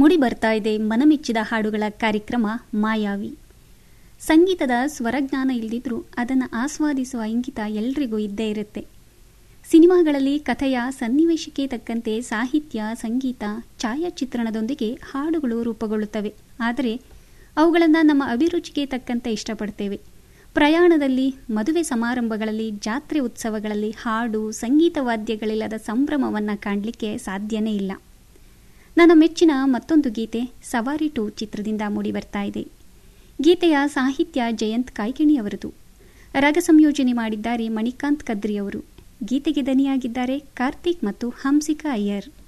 ಮುಡಿ ಬರ್ತಾ ಇದೆ ಮನಮೆಚ್ಚಿದ ಹಾಡುಗಳ ಕಾರ್ಯಕ್ರಮ ಮಾಯಾವಿ ಸಂಗೀತದ ಸ್ವರಜ್ಞಾನ ಇಲ್ದಿದ್ರೂ ಅದನ್ನು ಆಸ್ವಾದಿಸುವ ಇಂಗಿತ ಎಲ್ರಿಗೂ ಇದ್ದೇ ಇರುತ್ತೆ ಸಿನಿಮಾಗಳಲ್ಲಿ ಕಥೆಯ ಸನ್ನಿವೇಶಕ್ಕೆ ತಕ್ಕಂತೆ ಸಾಹಿತ್ಯ ಸಂಗೀತ ಛಾಯಾಚಿತ್ರಣದೊಂದಿಗೆ ಹಾಡುಗಳು ರೂಪುಗೊಳ್ಳುತ್ತವೆ ಆದರೆ ಅವುಗಳನ್ನು ನಮ್ಮ ಅಭಿರುಚಿಗೆ ತಕ್ಕಂತೆ ಇಷ್ಟಪಡ್ತೇವೆ ಪ್ರಯಾಣದಲ್ಲಿ ಮದುವೆ ಸಮಾರಂಭಗಳಲ್ಲಿ ಜಾತ್ರೆ ಉತ್ಸವಗಳಲ್ಲಿ ಹಾಡು ಸಂಗೀತ ವಾದ್ಯಗಳಿಲ್ಲದ ಸಂಭ್ರಮವನ್ನು ಕಾಣಲಿಕ್ಕೆ ಸಾಧ್ಯನೇ ಇಲ್ಲ ನನ್ನ ಮೆಚ್ಚಿನ ಮತ್ತೊಂದು ಗೀತೆ ಸವಾರಿ ಟು ಚಿತ್ರದಿಂದ ಮೂಡಿಬರ್ತಾ ಇದೆ ಗೀತೆಯ ಸಾಹಿತ್ಯ ಜಯಂತ್ ಕಾಯ್ಕಿಣಿಯವರದು ರಾಗ ಸಂಯೋಜನೆ ಮಾಡಿದ್ದಾರೆ ಮಣಿಕಾಂತ್ ಕದ್ರಿ ಅವರು ಗೀತೆಗೆ ದನಿಯಾಗಿದ್ದಾರೆ ಕಾರ್ತಿಕ್ ಮತ್ತು ಹಂಸಿಕಾ ಅಯ್ಯರ್